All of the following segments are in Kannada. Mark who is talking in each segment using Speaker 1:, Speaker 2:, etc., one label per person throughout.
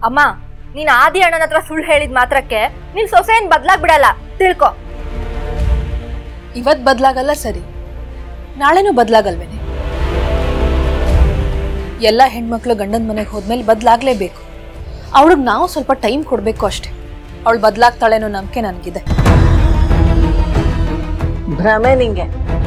Speaker 1: ಅಮ್ಮ ನೀನ್ ಆದಿ ಅಣ್ಣನ ಹತ್ರ ಸುಳ್ಳು ಹೇಳಿದ ಮಾತ್ರಕ್ಕೆ ನಿನ್ ಸೊಸೆ ಏನ್ ಬದ್ಲಾಗ್ ಬಿಡಲ್ಲ ತಿಳ್ಕೊ
Speaker 2: ಇವತ್ ಬದ್ಲಾಗಲ್ಲ ಸರಿ ನಾಳೆನೂ ಬದ್ಲಾಗಲ್ವೇನೆ ಎಲ್ಲ ಹೆಣ್ಮಕ್ಳು ಗಂಡನ ಮನೆಗೆ ಹೋದ್ಮೇಲೆ ಬದ್ಲಾಗ್ಲೇಬೇಕು ಅವಳಿಗೆ ನಾವು ಸ್ವಲ್ಪ ಟೈಮ್ ಕೊಡಬೇಕು ಅಷ್ಟೇ ಅವಳು ಬದ್ಲಾಗ್ತಾಳೆ ಅನ್ನೋ ನಂಬಿಕೆ ನನಗಿದೆ
Speaker 3: ಭ್ರಮೆ ನಿಂಗೆ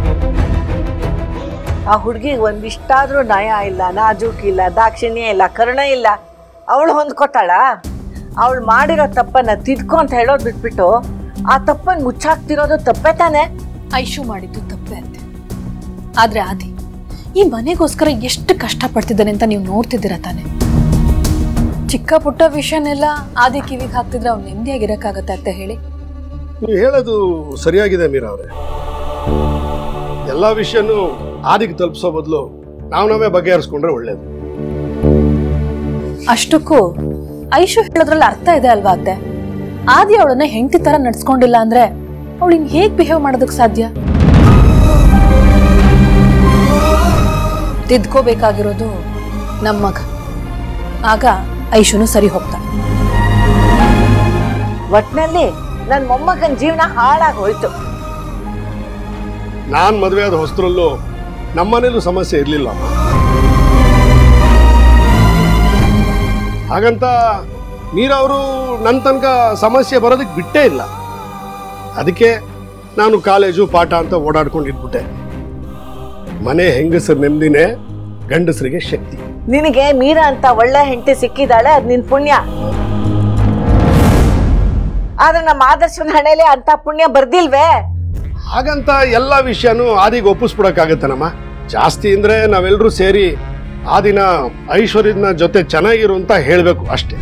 Speaker 3: ಆ ಹುಡುಗಿಗೆ ಒಂದಿಷ್ಟಾದ್ರೂ ನಯ ಇಲ್ಲ ನಾಜೂಕಿಲ್ಲ ದಾಕ್ಷಿಣ್ಯ ಇಲ್ಲ ಕರುಣೆ ಇಲ್ಲ ಅವಳು ಹೊಂದ್ಕೊತಾಳ ಅವಳು ಮಾಡಿರೋ ತಪ್ಪನ್ನ ತಿದ್ಕೊ ಅಂತ ಹೇಳೋದು ಬಿಟ್ಬಿಟ್ಟು ಆ ತಪ್ಪನ್ನು ಮುಚ್ಚಾಕ್ತಿರೋದು ತಪ್ಪೇ ತಾನೆ
Speaker 2: ಐಶು ಮಾಡಿದ್ದು ತಪ್ಪೆ ಅಂತೆ ಆದ್ರೆ ಆದಿ ಈ ಮನೆಗೋಸ್ಕರ ಎಷ್ಟು ಕಷ್ಟಪಡ್ತಿದ್ದಾನೆ ಅಂತ ನೀವು ನೋಡ್ತಿದ್ದೀರ ತಾನೆ ಚಿಕ್ಕ ಪುಟ್ಟ ವಿಷಯನೆಲ್ಲ ಆದಿ ಕಿವಿಗೆ ಹಾಕ್ತಿದ್ರೆ ಅವ್ನು ನೆಮ್ಮದಿಯಾಗಿರಕ್ಕಾಗತ್ತೆ ಅಂತ ಹೇಳಿ
Speaker 4: ನೀವು ಹೇಳೋದು ಸರಿಯಾಗಿದೆ ಮೀರಾ ಅವರೇ ಎಲ್ಲ ವಿಷಯನೂ ಆದಿಗೆ ತಲುಪಿಸೋ ಬದಲು ನಾವು ನಾವೇ ಬಗೆಹರಿಸ್ಕೊಂಡ್ರೆ ಒಳ್ಳೇದು
Speaker 2: ಅಷ್ಟಕ್ಕೂ ಐಶು ಹೇಳೋದ್ರಲ್ಲಿ ಅರ್ಥ ಇದೆ ಅಲ್ವಾ ಅತ್ತೆ ಆದಿ ಅವಳನ್ನ ಹೆಂಡತಿ ತರ ನಡ್ಸ್ಕೊಂಡಿಲ್ಲ ಅಂದ್ರೆ ಅವಳು ಇನ್ ಹೇಗ್ ಬಿಹೇವ್ ಮಾಡೋದಕ್ ಸಾಧ್ಯ ತಿದ್ಕೋಬೇಕಾಗಿರೋದು ನಮ್ಮ ಮಗ ಆಗ ಐಶುನು ಸರಿ ಹೋಗ್ತಾಳೆ
Speaker 3: ಒಟ್ನಲ್ಲಿ ನನ್ನ ಮೊಮ್ಮಗನ ಜೀವನ ಹಾಳಾಗಿ ಹೋಯ್ತು
Speaker 4: ನಾನು ಮದುವೆ ಆದ ಹೊಸದ್ರಲ್ಲೂ ನಮ್ಮನೇಲೂ ಸಮಸ್ಯೆ ಇರಲಿಲ್ಲ ಹಾಗಂತ ಮೀರಾ ಅವರು ನನ್ನ ತನಕ ಸಮಸ್ಯೆ ಬರೋದಕ್ಕೆ ಬಿಟ್ಟೇ ಇಲ್ಲ ಅದಕ್ಕೆ ನಾನು ಕಾಲೇಜು ಪಾಠ ಅಂತ ಓಡಾಡ್ಕೊಂಡಿದ್ಬಿಟ್ಟೆ ಮನೆ ಹೆಂಗಸರ ನೆಮ್ಮದಿನೇ ಗಂಡಸರಿಗೆ ಶಕ್ತಿ
Speaker 3: ನಿನಗೆ ಮೀರಾ ಅಂತ ಒಳ್ಳೆ ಹೆಂಡತಿ ಸಿಕ್ಕಿದಾಳೆ ಅದ್ ನಿನ್ ಪುಣ್ಯ ಆದ್ರೆ ನಮ್ಮ ಆದರ್ಶನ ಹಣೆಲೆ ಅಂತ ಪುಣ್ಯ ಬರ್ದಿಲ್ವೇ
Speaker 4: ಹಾಗಂತ ಎಲ್ಲ ವಿಷಯನೂ ಆದಿಗೆ ಒಪ್ಪಿಸ್ಬಿಡಕ್ಕಾಗತ್ತನಮ್ಮ ಜಾಸ್ತಿ ಅಂದ್ರೆ ನಾವೆಲ್ಲರೂ ಸೇರಿ ಆ ದಿನ ಐಶ್ವರ್ಯನ ಜೊತೆ ಚೆನ್ನಾಗಿರು ಅಂತ ಹೇಳಬೇಕು ಅಷ್ಟೇ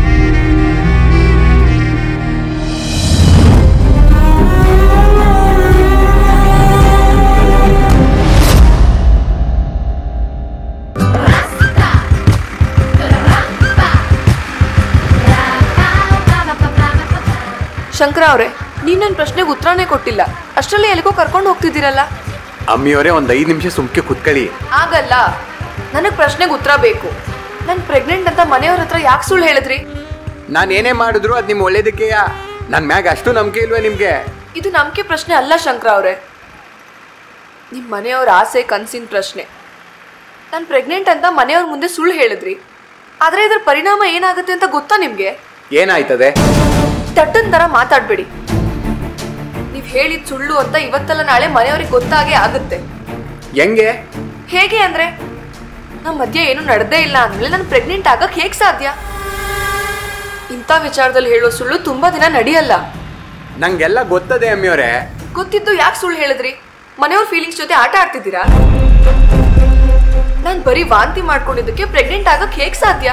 Speaker 5: ಶಂಕರ ಅವರೇ ನೀನ್ ನನ್ನ ಪ್ರಶ್ನೆಗೆ ಉತ್ತರನೇ ಕೊಟ್ಟಿಲ್ಲ ಅಷ್ಟರಲ್ಲಿ ಎಲ್ಲಿಗೋ ಕರ್ಕೊಂಡು ಹೋಗ್ತಿದ್ದೀರಲ್ಲ
Speaker 6: ಅಮ್ಮಿಯವರೇ ಒಂದು ಐದು ನಿಮಿಷ ಸುಮ್ಕೆ ಕುತ್ಕೊಳ್ಳಿ
Speaker 5: ಆಗಲ್ಲ ನನಗೆ ಪ್ರಶ್ನೆಗೆ ಉತ್ತರ ಬೇಕು ನಾನು ಪ್ರೆಗ್ನೆಂಟ್ ಅಂತ ಮನೆಯವ್ರ ಹತ್ರ ಯಾಕೆ ಸುಳ್ಳು ಹೇಳಿದ್ರಿ
Speaker 6: ನಾನು ಏನೇ ಮಾಡಿದ್ರು ಅದು ನಿಮ್ಮ ಒಳ್ಳೇದಕ್ಕೆಯ ನನ್ನ ಮ್ಯಾಗ ಅಷ್ಟು ನಂಬಿಕೆ ಇಲ್ವೇ ನಿಮಗೆ
Speaker 5: ಇದು ನಂಬಿಕೆ ಪ್ರಶ್ನೆ ಅಲ್ಲ ಶಂಕರ ಅವರೇ ನಿಮ್ಮ ಮನೆಯವ್ರ ಆಸೆ ಕನಸಿನ ಪ್ರಶ್ನೆ ನಾನು ಪ್ರೆಗ್ನೆಂಟ್ ಅಂತ ಮನೆಯವ್ರ ಮುಂದೆ ಸುಳ್ಳು ಹೇಳಿದ್ರಿ ಆದರೆ ಇದ್ರ ಪರಿಣಾಮ ಏನಾಗುತ್ತೆ ಅಂತ ಗೊತ್ತಾ ನಿಮಗೆ
Speaker 6: ಏನಾಯ್ತದೆ
Speaker 5: ತಟ್ಟನ್ ಥರ ಮಾತಾಡಬೇಡಿ ನೀವು ಹೇಳಿದ ಸುಳ್ಳು ಅಂತ ಇವತ್ತಲ್ಲ ನಾಳೆ ಮನೆಯವ್ರಿಗೆ ಗೊತ್ತಾಗೇ ಆಗುತ್ತೆ
Speaker 6: ಹೆಂಗೆ
Speaker 5: ಹೇಗೆ ಅಂದ್ರೆ ನಮ್ಮ ಮಧ್ಯೆ ಏನು ನಡೆದೇ ಇಲ್ಲ ಅಂದ್ಮೇಲೆ ನಾನು ಪ್ರೆಗ್ನೆಂಟ್ ಆಗಕ್ ಹೇಗ್ ಸಾಧ್ಯ ಇಂಥ ವಿಚಾರದಲ್ಲಿ ಹೇಳೋ ಸುಳ್ಳು ತುಂಬಾ ದಿನ ನಡೆಯಲ್ಲ
Speaker 6: ನಂಗೆಲ್ಲ ಗೊತ್ತದೆ ಅಮ್ಮಿಯವರೇ
Speaker 5: ಗೊತ್ತಿದ್ದು ಯಾಕೆ ಸುಳ್ಳು ಹೇಳಿದ್ರಿ ಮನೆಯವ್ರ ಫೀಲಿಂಗ್ಸ್ ಜೊತೆ ಆಟ ಆಡ್ತಿದ್ದೀರಾ ನಾನು ಬರೀ ವಾಂತಿ ಮಾಡ್ಕೊಂಡಿದ್ದಕ್ಕೆ ಪ್ರೆಗ್ನೆಂಟ್ ಆಗಕ್ ಹೇಗ್ ಸಾಧ್ಯ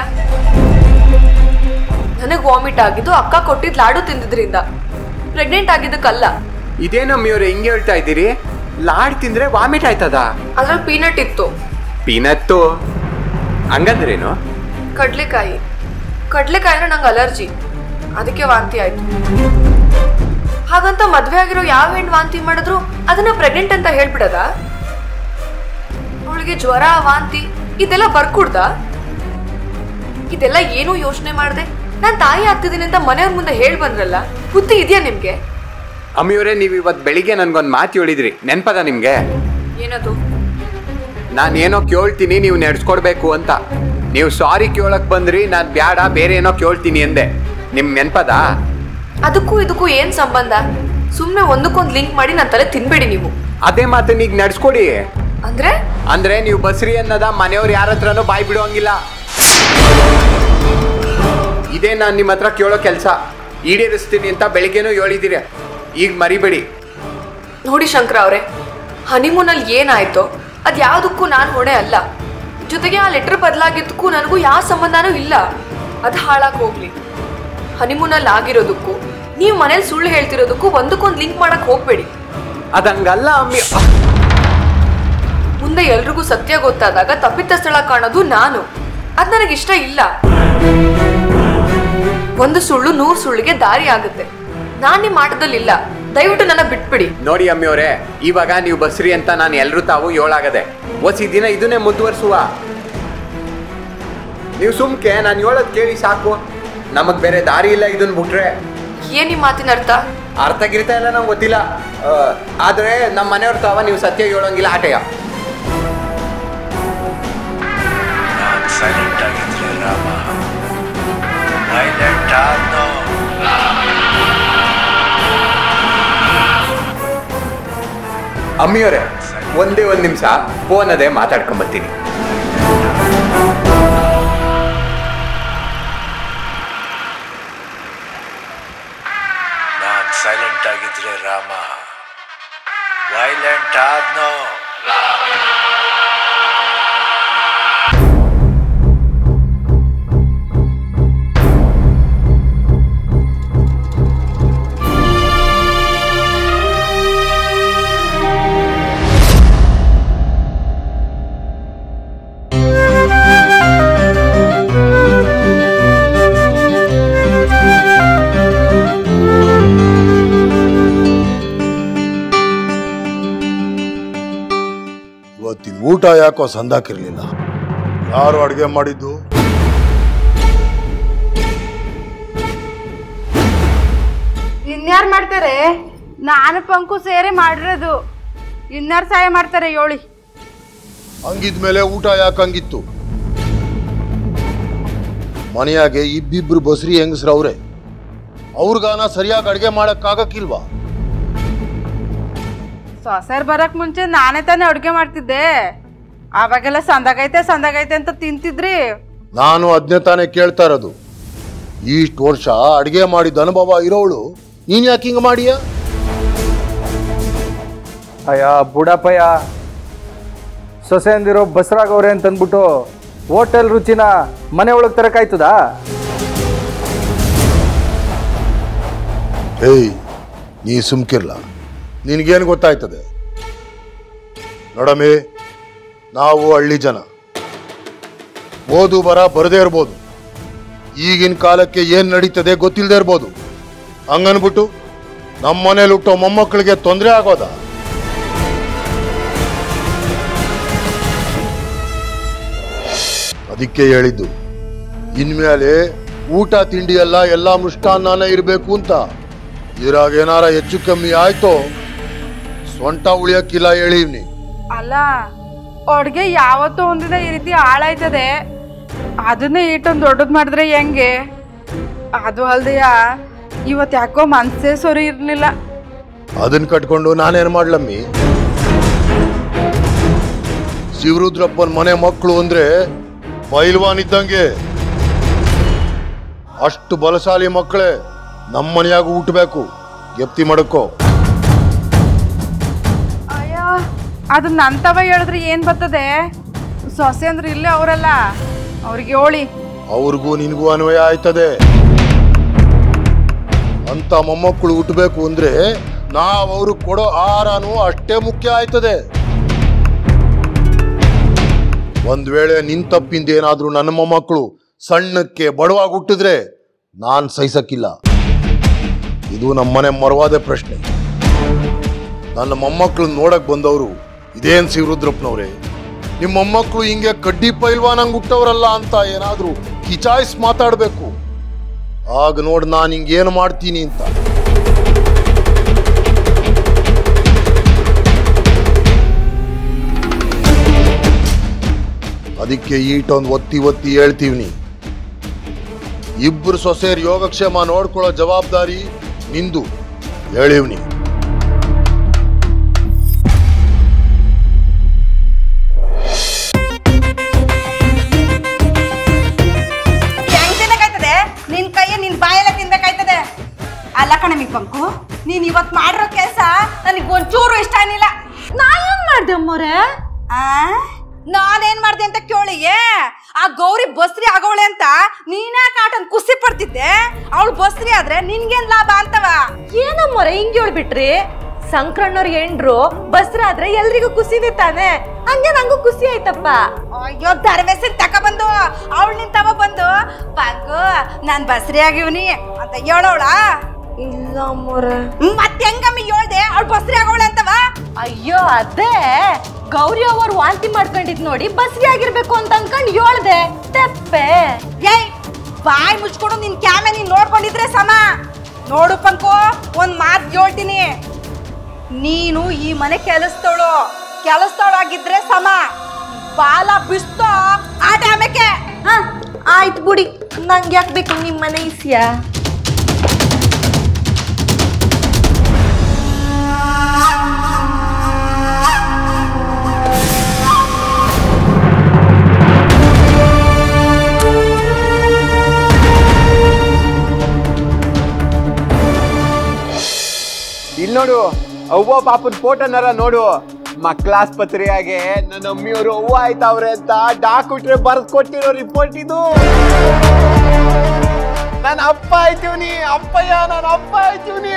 Speaker 5: ನನಗ್ ವಾಮಿಟ್ ಆಗಿದ್ದು ಅಕ್ಕ ಕೊಟ್ಟಿದ್ ಲಾಡು ತಿಂದಿದ್ರಿಂದ ಪ್ರೆಗ್ನೆಂಟ್ ಆಗಿದ್ದಕ್ಕಲ್ಲ
Speaker 6: ಇದೇನು ಅಮ್ಮಿಯವರೇ ಹಿಂಗೆ ಹೇಳ್ತಾ ಇದ್ದೀರಿ ಲಾಡ್ ತಿಂದ್ರೆ ವಾಮಿಟ್ ಆಯ್ತದ
Speaker 5: ಅದ್ರಲ್ಲಿ ಪೀನಟ್ ಇತ್ತು
Speaker 6: ಪೀನತ್ತು ಹಂಗಂದ್ರೇನು
Speaker 5: ಕಡ್ಲೆಕಾಯಿ ಕಡ್ಲೆಕಾಯಿ ಅಂದ್ರೆ ನಂಗೆ ಅಲರ್ಜಿ ಅದಕ್ಕೆ ವಾಂತಿ ಆಯ್ತು ಹಾಗಂತ ಮದ್ವೆ ಆಗಿರೋ ಯಾವ ಹೆಣ್ಣು ವಾಂತಿ ಮಾಡಿದ್ರು ಅದನ್ನ ಪ್ರೆಗ್ನೆಂಟ್ ಅಂತ ಹೇಳ್ಬಿಡದ ಅವಳಿಗೆ ಜ್ವರ ವಾಂತಿ ಇದೆಲ್ಲ ಬರ್ಕೂಡ್ದ ಇದೆಲ್ಲ ಏನೂ ಯೋಚನೆ ಮಾಡ್ದೆ ನಾನ್ ತಾಯಿ ಆಗ್ತಿದ್ದೀನಿ ಅಂತ ಮನೆಯವ್ರ ಮುಂದೆ ಹೇಳ್ ಬಂದ್ರಲ್ಲ ಬುದ್ಧಿ ಇದೆಯಾ ನಿಮ್ಗೆ
Speaker 6: ಅಮ್ಮಿಯವರೇ ನೀವು ಇವತ್ತು ಬೆಳಿಗ್ಗೆ ನನ್ಗೊಂದು ಮಾತು ಹೇಳಿದ್ರಿ ನೆನ್ಪದ ನಿಮಗೆ
Speaker 5: ಏನದು
Speaker 6: ನಾನು ಏನೋ ಕೇಳ್ತೀನಿ ನೀವು ನಡೆಸ್ಕೊಡ್ಬೇಕು ಅಂತ ನೀವು ಸಾರಿ ಕೇಳಕ್ ಬಂದ್ರಿ ನಾನು ಬ್ಯಾಡ ಬೇರೆ ಏನೋ ಕೇಳ್ತೀನಿ ಎಂದೆ ನಿಮ್ ನೆನ್ಪದ
Speaker 5: ಅದಕ್ಕೂ ಇದಕ್ಕೂ ಏನ್ ಸಂಬಂಧ ಸುಮ್ನೆ ಒಂದಕ್ಕೊಂದ್ ಲಿಂಕ್ ಮಾಡಿ ನನ್ನ ತಲೆ ತಿನ್ಬೇಡಿ ನೀವು
Speaker 6: ಅದೇ ಮಾತನ್ನ ಈಗ ನಡ್ಸ್ಕೊಡಿ
Speaker 5: ಅಂದ್ರೆ
Speaker 6: ಅಂದ್ರೆ ನೀವು ಬಸ್ರಿ ಅನ್ನದ ಮನೆಯವ್ರು ಯಾರ ಹತ್ರನೂ ಬಾಯ್ ಬಿಡುವಂಗಿಲ್ಲ ಇದೇ ನಾನು ನಿಮ್ಮ ಹತ್ರ ಕೇಳೋ ಕೆಲಸ ಈಡೇರಿಸ್ತೀನಿ ಅಂತ ಬೆಳಿಗ್ಗೆನೂ ಹೇಳಿದ್ದೀರಿ ಈಗ ಮರಿಬೇಡಿ
Speaker 5: ನೋಡಿ ಶಂಕರ ಅವರೇ ಹನಿಮೂನಲ್ಲಿ ಏನಾಯ್ತೋ ಅದು ಯಾವುದಕ್ಕೂ ನಾನು ಹೊಣೆ ಅಲ್ಲ ಜೊತೆಗೆ ಆ ಲೆಟರ್ ಬದಲಾಗಿದ್ದಕ್ಕೂ ನನಗೂ ಯಾವ ಸಂಬಂಧನೂ ಇಲ್ಲ ಅದು ಹಾಳಾಗಿ ಹೋಗ್ಲಿ ಹನಿಮೂನಲ್ಲಿ ಆಗಿರೋದಕ್ಕೂ ನೀವು ಮನೇಲಿ ಸುಳ್ಳು ಹೇಳ್ತಿರೋದಕ್ಕೂ ಒಂದಕ್ಕೊಂದು ಲಿಂಕ್ ಮಾಡಕ್ ಹೋಗ್ಬೇಡಿ
Speaker 6: ಅದಂಗಲ್ಲ ಅಮ್ಮಿ
Speaker 5: ಮುಂದೆ ಎಲ್ರಿಗೂ ಸತ್ಯ ಗೊತ್ತಾದಾಗ ತಪ್ಪಿತಸ್ಥಳ ಕಾಣೋದು ನಾನು ಅದು ನನಗಿಷ್ಟ ಇಲ್ಲ ಒಂದು ಸುಳ್ಳು ನೂರು ಸುಳ್ಳಿಗೆ ದಾರಿ ಆಗುತ್ತೆ ನಾನು ನಿಮ್ಮ ಆಟದಲ್ಲಿಲ್ಲ ದಯವಿಟ್ಟು ನನ್ನ ಬಿಟ್ಬಿಡಿ
Speaker 6: ನೋಡಿ ಅಮ್ಮಿಯವರೇ ಇವಾಗ ನೀವು ಬಸ್ರಿ ಅಂತ ನಾನು ಎಲ್ರೂ ತಾವು ಏಳಾಗದೆ ಒಸಿ ದಿನ ಇದನ್ನೇ ಮುಂದುವರಿಸುವ ನೀವು ಸುಮ್ಕೆ ನಾನು ಹೇಳೋದು ಕೇಳಿ ಸಾಕು ನಮಗೆ ಬೇರೆ ದಾರಿ ಇಲ್ಲ ಇದನ್ನ ಬಿಟ್ರೆ
Speaker 5: ಏನ್ ಈ ಮಾತಿನ ಅರ್ಥ
Speaker 6: ಅರ್ಥ ಗಿರ್ತ ಎಲ್ಲ ನಂಗೆ ಗೊತ್ತಿಲ್ಲ ಆ, ಆದ್ರೆ ನಮ್ಮ ಮನೆಯವ್ರ ತಾವ ನೀವು ಸತ್ಯ ಹೇಳೋಂಗಿಲ್ಲ ಆಟೆಯ
Speaker 7: ನಾನು ಸೈಲೆಂಟ್ ಆಗಿದ್ರೆ ರಾಮ ವೈಲೆಂಟ್ ಆದ್ನೋ
Speaker 6: ಅಮ್ಮಿಯವರೇ ಒಂದೇ ಒಂದು ನಿಮಿಷ ಫೋನ್ ಅದೇ ಮಾತಾಡ್ಕೊಂಬರ್ತೀನಿ
Speaker 7: ನಾನು ಸೈಲೆಂಟ್ ಆಗಿದ್ರೆ ರಾಮ ವೈಲೆಂಟ್ ಆದ್ನೋ
Speaker 8: ಇವತ್ತಿನ ಊಟ ಯಾಕೋ ಸಂದಾಕಿರ್ಲಿಲ್ಲ ಯಾರು ಅಡುಗೆ ಮಾಡಿದ್ದು
Speaker 9: ಇನ್ಯಾರು ಮಾಡ್ತಾರೆ ನಾನು ಪಂಕು ಸೇರಿ ಮಾಡಿರೋದು ಇನ್ಯಾರು ಸಹಾಯ ಮಾಡ್ತಾರೆ ಹೇಳಿ
Speaker 8: ಹಂಗಿದ್ಮೇಲೆ ಊಟ ಯಾಕೆ ಹಂಗಿತ್ತು ಮನೆಯಾಗೆ ಇಬ್ಬಿಬ್ರು ಬಸ್ರಿ ಹೆಂಗಸ್ರವ್ರೆ ಅವ್ರಿಗಾನ ಸರಿಯಾಗಿ ಅಡುಗೆ ಮಾಡಕ್ಕಾಗಕ್ಕಿಲ್ವಾ
Speaker 9: ಸೊಸೆರ್ ಬರಕ್ ಮುಂಚೆ ನಾನೇ ತಾನೇ ಅಡುಗೆ ಮಾಡ್ತಿದ್ದೆ ಅವಾಗೆಲ್ಲ ಸಂದಾಗೈತೆ ಸಂದಾಗೈತೆ ಅಂತ ತಿಂತಿದ್ರಿ
Speaker 8: ನಾನು ಅದನ್ನೇ ತಾನೇ ಕೇಳ್ತಾ ಇರೋದು ಇಷ್ಟು ವರ್ಷ ಅಡುಗೆ ಮಾಡಿದ ಅನುಭವ ಇರೋಳು ನೀನ್ ಯಾಕೆ ಹಿಂಗೆ ಮಾಡಿಯಾ
Speaker 10: ಅಯ್ಯ ಬುಡಪ್ಪಯ್ಯ ಸೊಸೆ ಅಂದಿರೋ ಬಸರಾಗವ್ರೆ ಅಂತ ಅಂದ್ಬಿಟ್ಟು ಹೋಟೆಲ್ ರುಚಿನ ಮನೆ ಒಳಗೆ ತರಕಾಯ್ತದಾ
Speaker 8: ಏಯ್ ನೀ ಸುಮ್ಕಿರ್ಲ ನಿನಗೇನು ಗೊತ್ತಾಯ್ತದೆ ನೋಡಮ್ಮಿ ನಾವು ಹಳ್ಳಿ ಜನ ಓದು ಬರ ಬರದೇ ಇರ್ಬೋದು ಈಗಿನ ಕಾಲಕ್ಕೆ ಏನು ನಡೀತದೆ ಗೊತ್ತಿಲ್ಲದೆ ಇರ್ಬೋದು ಹಂಗನ್ಬಿಟ್ಟು ನಮ್ಮ ಮನೇಲಿ ಹುಟ್ಟೋ ಮೊಮ್ಮಕ್ಕಳಿಗೆ ತೊಂದರೆ ಆಗೋದಾ ಅದಕ್ಕೆ ಹೇಳಿದ್ದು ಇನ್ಮೇಲೆ ಊಟ ತಿಂಡಿ ಎಲ್ಲ ಎಲ್ಲ ಮೃಷ್ಟಾನ್ನನೇ ಇರಬೇಕು ಅಂತ ಇದ್ರಾಗ ಏನಾರ ಹೆಚ್ಚು ಕಮ್ಮಿ ಆಯ್ತೋ ಸೊಂಟ ಉಳಿಯಕ್ಕಿಲ್ಲ ಹೇಳಿವ್ನಿ
Speaker 9: ಅಲ್ಲ ಅಡುಗೆ ಯಾವತ್ತೋ ಒಂದಿನ ಈ ರೀತಿ ಹಾಳಾಯ್ತದೆ ಅದನ್ನೇ ಇಟ್ಟೊಂದು ದೊಡ್ಡದು ಮಾಡಿದ್ರೆ ಹೆಂಗೆ ಅದು ಅಲ್ದೆಯ ಇವತ್ತು ಯಾಕೋ ಮನ್ಸೇ ಸರಿ ಇರಲಿಲ್ಲ
Speaker 8: ಅದನ್ನ ಕಟ್ಕೊಂಡು ನಾನೇನ್ ಮಾಡ್ಲಮ್ಮಿ ಶಿವರುದ್ರಪ್ಪನ ಮನೆ ಮಕ್ಕಳು ಅಂದ್ರೆ ಪೈಲ್ವಾನ್ ಇದ್ದಂಗೆ ಅಷ್ಟು ಬಲಶಾಲಿ ಮಕ್ಕಳೇ ನಮ್ಮ ಮನೆಯಾಗ ಹುಟ್ಟಬೇಕು ಎಪ್ತಿ ಮಾಡಕ್ಕೋ
Speaker 9: ಅಯ್ಯ ಅದು ನಂತವ ಹೇಳಿದ್ರೆ ಏನು ಬರ್ತದೆ ಸೊಸೆ ಅಂದ್ರೆ ಇಲ್ಲೇ ಅವರಲ್ಲ ಅವ್ರಿಗೆ ಹೇಳಿ
Speaker 8: ಅವ್ರಿಗೂ ನಿನಗೂ ಅನ್ವಯ ಆಯ್ತದೆ ಅಂತ ಮೊಮ್ಮಕ್ಕಳು ಹುಟ್ಟಬೇಕು ಅಂದ್ರೆ ನಾವ್ ಅವ್ರಿಗೆ ಕೊಡೋ ಆಹಾರನೂ ಅಷ್ಟೇ ಮುಖ್ಯ ಆಯ್ತದೆ ಒಂದ್ ವೇಳೆ ನಿನ್ ತಪ್ಪಿಂದ ಏನಾದ್ರೂ ನನ್ನ ಮೊಮ್ಮಕ್ಕಳು ಸಣ್ಣಕ್ಕೆ ಬಡವಾಗಿ ಹುಟ್ಟಿದ್ರೆ ನಾನ್ ಸಹಿಸಕ್ಕಿಲ್ಲ ಇದು ನಮ್ಮನೆ ಮರವಾದ ಪ್ರಶ್ನೆ ನನ್ನ ಮೊಮ್ಮಕ್ಕಳು ನೋಡಕ್ ಬಂದವರು ಇದೇನ್ ಶಿವರುದ್ರಪ್ಪನವ್ರೆ ನಿಮ್ಮ ಮೊಮ್ಮಕ್ಕಳು ಹಿಂಗೆ ಕಡ್ಡಿ ಪೈಲ್ವಾನಂಗ್ ಹುಟ್ಟವ್ರಲ್ಲ ಅಂತ ಏನಾದ್ರೂ ಕಿಚಾಯಿಸ್ ಮಾತಾಡ್ಬೇಕು ಆಗ ನೋಡ್ ನಾನು ಹಿಂಗೇನು ಮಾಡ್ತೀನಿ ಅಂತ ಅದಕ್ಕೆ ಈಟೊಂದು ಒತ್ತಿ ಒತ್ತಿ ಹೇಳ್ತೀವ್ನಿ ಇಬ್ಬರು ಸೊಸೆಯರ್ ಯೋಗಕ್ಷೇಮ ನೋಡ್ಕೊಳ್ಳೋ ಜವಾಬ್ದಾರಿ ನಿಂದು ಹೇಳಿವ್ನಿ
Speaker 9: ಹೆಂಗ್ ತಿನ್ನಕಾಯ್ತದೆ ನಿನ್ ಕೈಯ ನಿನ್ ಬಾಯೆಲ್ಲ ತಿನ್ಬೇಕಾಯ್ತದೆ ಅಲ್ಲ ಕಣ ಪಂಕು ನೀನ್ ಇವತ್ ಮಾಡಿರೋ ಕೆಲಸ ನನಗೆ ಒಂಚೂರು ಇಷ್ಟ ಆಗಿಲ್ಲ ನಾ ಏನ್ ಮಾಡ್ದೆ ಅಮ್ಮೋರೆ ನಾನೇನ್ ಮಾಡ್ದೆ ಅಂತ ಕೇಳಿಯೇ ಆ ಗೌರಿ ಬಸ್ರಿ ಆಗೋಳೆ ಅಂತ ನೀನೇ ಕಾಟನ್ ಖುಷಿ ಪಡ್ತಿದ್ದೆ ಅವಳು ಬಸ್ರಿ ಆದ್ರೆ ನಿನ್ಗೇನ್ ಲಾಭ ಅಂತವ
Speaker 1: ಏನಮ್ಮೋರೆ ಹಿಂಗ್ ಹೇಳ್ಬಿಟ್ರಿ ಸಂಕ್ರಣ್ಣವ್ರ ಹೆಂಡ್ರು ಬಸ್ರಾದ್ರೆ ಎಲ್ರಿಗೂ ಖುಷಿನೇ ತಾನೆ ಹಂಗೆ ನಂಗೂ ಖುಷಿ ಆಯ್ತಪ್ಪ
Speaker 9: ಅಯ್ಯೋ ದರ್ವೇಸನ್ ತಕ ಬಂದು ಅವಳು ನಿಂತವ ಬಂದು ಪಂಗು ನಾನ್ ಬಸ್ರಿ ಆಗಿವ್ನಿ ಅಂತ ಹೇಳೋಳ
Speaker 1: ಇಲ್ಲ ಅಮ್ಮೋರೆ
Speaker 9: ಮತ್ತೆ ಹೆಂಗಮ್ಮಿ ಹೇಳ್ದೆ ಅವಳು ಬಸ್ರಿ ಆಗೋಳೆ ಅಂತವ
Speaker 1: ಅಯ್ಯೋ ಅದೇ ಗೌರಿ ಅವರು ವಾಂತಿ ಮಾಡ್ಕೊಂಡಿದ್ ನೋಡಿ ಬಸ್ಗೆ ಆಗಿರ್ಬೇಕು ಅಂತ ಅನ್ಕೊಂಡ್ ಹೇಳ್ದೆ ತೆಪ್ಪೆ
Speaker 9: ಏಯ್ ಬಾಯ್ ಮುಚ್ಕೊಂಡು ನಿನ್ ಕ್ಯಾಮೆ ನೀನ್ ನೋಡ್ಕೊಂಡಿದ್ರೆ ಸಮ ನೋಡು ಪಂಕು ಒಂದ್ ಮಾತ್ ಹೇಳ್ತೀನಿ ನೀನು ಈ ಮನೆ ಕೆಲಸದವಳು ಕೆಲಸದವಳಾಗಿದ್ರೆ ಸಮ ಬಾಲ ಬಿಸ್ತೋ ಆ ಟೈಮಕ್ಕೆ
Speaker 1: ಹ ಆಯ್ತು ಬಿಡಿ ನಂಗೆ ಯಾಕೆ ಬೇಕು ನಿಮ್ಮ ಮನೆ ಇಸ್ಯಾ
Speaker 6: ಇಲ್ಲಿ ನೋಡು ಅವ್ವ ಪಾಪದ ಫೋಟೋನಾರ ನೋಡು ಮಕ್ಕಳಾಸ್ಪತ್ರೆಯಾಗೆ ನನ್ನ ಅಮ್ಮಿಯವರು ಅವ್ವ ಆಯ್ತಾವ್ರೆ ಅಂತ ಡಾಕ್ಟ್ರೆ ಬರ್ದ್ ಕೊಟ್ಟಿರೋ ರಿಪೋರ್ಟ್ ಇದು ನಾನು ಅಪ್ಪ ಆಯ್ತೀವ್ನಿ ಅಪ್ಪಯ್ಯ ನಾನು ಅಪ್ಪ ಆಯ್ತೀವ್ನಿ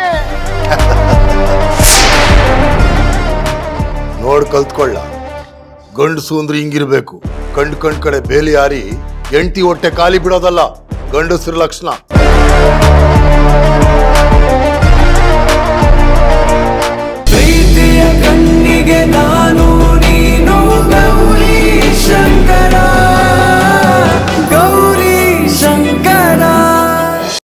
Speaker 8: ನೋಡ್ ಕಲ್ತ್ಕೊಳ್ಳ ಗಂಡಸು ಅಂದ್ರೆ ಹಿಂಗಿರ್ಬೇಕು ಕಂಡ್ ಕಂಡ್ ಕಡೆ ಬೇಲಿ ಹಾರಿ ಎಂಟಿ ಹೊಟ್ಟೆ ಖಾಲಿ ಬಿಡೋದಲ್ಲ ಗಂಡಸ್ರ ಲಕ್ಷಣ